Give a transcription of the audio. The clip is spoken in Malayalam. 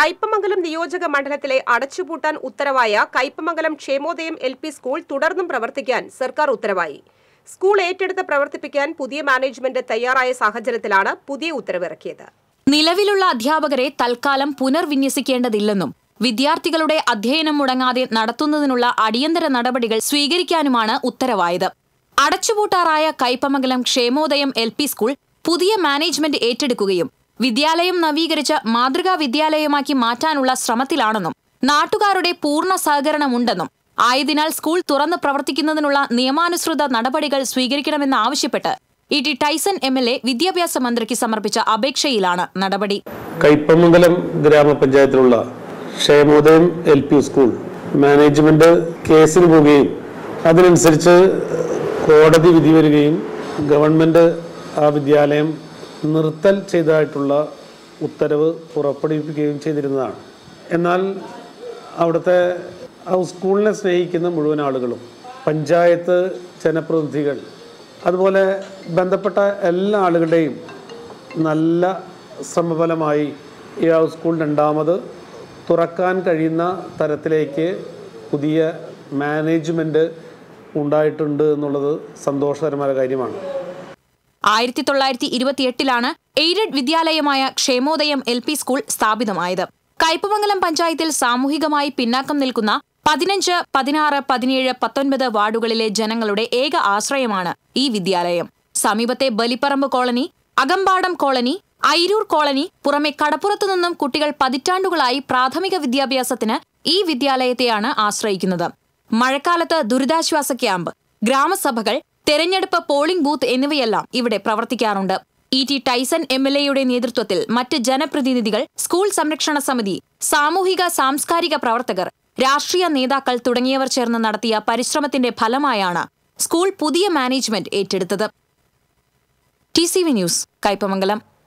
കയ്പമംഗലം നിയോജക മണ്ഡലത്തിലെ അടച്ചുപൂട്ടാൻ ഉത്തരവായ Kaipamangalam Kshemodayam L P school തുടർന്നും പ്രവർത്തിക്കാൻ സർക്കാർ ഉത്തരവായി സ്കൂൾ ഏറ്റെടുത്ത് പ്രവർത്തിപ്പിക്കാൻ പുതിയ മാനേജ്മെന്റ് തയ്യാറായ സാഹചര്യത്തിലാണ് പുതിയ ഉത്തരവിറക്കിയത് നിലവിലുള്ള അധ്യാപകരെ തൽക്കാലം പുനർവിന്യസിക്കേണ്ടതില്ലെന്നും വിദ്യാർത്ഥികളുടെ അധ്യയനം മുടങ്ങാതെ നടത്തുന്നതിനുള്ള അടിയന്തര നടപടികൾ സ്വീകരിക്കാനുമാണ് ഉത്തരവായത് അടച്ചുപൂട്ടാറായ Kaipamangalam Kshemodayam L P school പുതിയ മാനേജ്മെന്റ് ഏറ്റെടുക്കുകയും വിദ്യാലയം നവീകരിച്ച് മാതൃകാ വിദ്യാലയമാക്കി മാറ്റാനുള്ള ശ്രമത്തിലാണെന്നും നാട്ടുകാരുടെ പൂർണ്ണ സഹകരണമുണ്ടെന്നും ആയതിനാൽ സ്കൂൾ തുറന്ന് പ്രവർത്തിക്കുന്നതിനുള്ള നിയമാനുസൃത നടപടികൾ സ്വീകരിക്കണമെന്നാവശ്യപ്പെട്ട് E T Tyson M L A വിദ്യാഭ്യാസ മന്ത്രിക്ക് സമർപ്പിച്ച അപേക്ഷയിലാണ് നടപടി കയ്പമംഗലം ഗ്രാമപഞ്ചായത്തിലുള്ള Kshemodayam L P school management കേസിന് പോവുകയും അതിനനുസരിച്ച് കോടതി വിധി വരികയും ഗവൺമെന്റ് ആ വിദ്യാലയം നിർത്തൽ ചെയ്തതായിട്ടുള്ള ഉത്തരവ് പുറപ്പെടുവിക്കുകയും ചെയ്തിരുന്നതാണ് എന്നാൽ അവിടുത്തെ ആ സ്കൂളിനെ സ്നേഹിക്കുന്ന മുഴുവൻ ആളുകളും പഞ്ചായത്ത് ജനപ്രതിനിധികൾ അതുപോലെ ബന്ധപ്പെട്ട എല്ലാ ആളുകളുടെയും നല്ല ശ്രമഫലമായി ഈ ആ സ്കൂൾ രണ്ടാമത് തുറക്കാൻ കഴിയുന്ന തരത്തിലേക്ക് പുതിയ മാനേജ്മെൻറ്റ് ഉണ്ടായിട്ടുണ്ട് എന്നുള്ളത് സന്തോഷകരമായ കാര്യമാണ് ആയിരത്തി തൊള്ളായിരത്തി ഇരുപത്തിയെട്ടിലാണ് എയ്ഡഡ് വിദ്യാലയമായ ക്ഷേമോദയം എൽ പി സ്കൂൾ സ്ഥാപിതമായത് കയ്പമംഗലം പഞ്ചായത്തിൽ സാമൂഹികമായി പിന്നാക്കം നിൽക്കുന്ന പതിനഞ്ച് പതിനാറ് പതിനേഴ് പത്തൊൻപത് വാർഡുകളിലെ ജനങ്ങളുടെ ഏക ആശ്രയമാണ് ഈ വിദ്യാലയം സമീപത്തെ Balipparambu colony Akampadam colony Airoor colony പുറമെ കടപ്പുറത്തു നിന്നും കുട്ടികൾ പതിറ്റാണ്ടുകളായി പ്രാഥമിക വിദ്യാഭ്യാസത്തിന് ഈ വിദ്യാലയത്തെയാണ് ആശ്രയിക്കുന്നത് മഴക്കാലത്ത് ദുരിതാശ്വാസ ക്യാമ്പ് ഗ്രാമസഭകൾ തെരഞ്ഞെടുപ്പ് പോളിംഗ് ബൂത്ത് എന്നിവയെല്ലാം ഇവിടെ പ്രവർത്തിക്കാറുണ്ട് E T Tyson M L എയുടെ നേതൃത്വത്തിൽ മറ്റ് ജനപ്രതിനിധികൾ സ്കൂൾ സംരക്ഷണ സമിതി സാമൂഹിക സാംസ്കാരിക പ്രവർത്തകർ രാഷ്ട്രീയ നേതാക്കൾ തുടങ്ങിയവർ ചേർന്ന് നടത്തിയ പരിശ്രമത്തിന്റെ ഫലമായാണ് സ്കൂൾ പുതിയ മാനേജ്മെന്റ് ഏറ്റെടുത്തത് T C V news Kaipamangalam